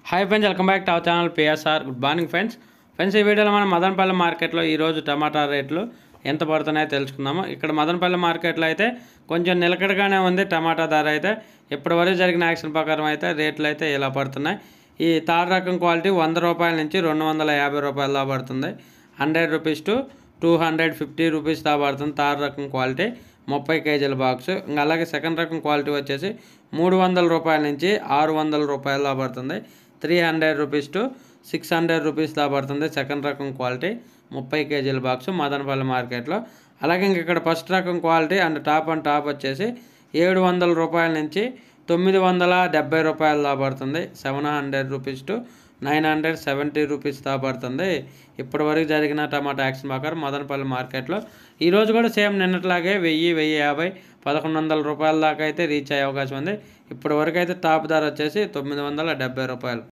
hi friends welcome back to our channel PSR good morning friends friends ఈ వీడియోలో మనం మదనపల్లి మార్కెట్లో ఈరోజు టమాటా రేట్లు ఎంత పడుతున్నాయో తెలుసుకుందాము ఇక్కడ మదనపల్లి మార్కెట్లో అయితే కొంచెం నిలకడగానే ఉంది టమాటా ధర అయితే ఇప్పటివరకు జరిగిన యాక్షన్ ప్రకారం అయితే రేట్లు అయితే ఇలా పడుతున్నాయి ఈ తాడు రకం క్వాలిటీ వంద రూపాయల నుంచి రెండు వందల యాభై రూపాయల దాకా పడుతుంది hundred rupees to two hundred fifty rupees దాకా పడుతుంది తాడు రకం క్వాలిటీ ముప్పై కేజీల బాక్స్ ఇంకా అలాగే సెకండ్ రకం క్వాలిటీ వచ్చేసి మూడు వందల రూపాయల నుంచి ఆరు వందల రూపాయల దాకా పడుతుంది three hundred rupees to six hundred rupees దాకా పడుతుంది సెకండ్ రకం క్వాలిటీ ముప్పై కేజీల బాక్స్ మదనపల్లి మార్కెట్లో అలాగే ఇంక ఇక్కడ ఫస్ట్ రకం quality and top and top వచ్చేసి ఏడు వందల రూపాయల నుంచి తొమ్మిది వందల డెబ్బై రూపాయల దాకా పడుతుంది seven hundred rupees to nine hundred seventy rupees దాకా పడుతుంది ఇప్పటి వరకు జరిగిన టమాటా యాక్షన్ ప్రకారం మదనపల్లి మార్కెట్లో ఈరోజు కూడా సేమ్ నిన్నట్లాగే వెయ్యి వెయ్యి యాభై పదకొండు వందల రూపాయల దాకా అయితే రీచ్ అయ్యే అవకాశం ఉంది ఇప్పటి వరకు అయితే టాప్ ధర వచ్చేసి తొమ్మిది వందల డెబ్బై రూపాయలు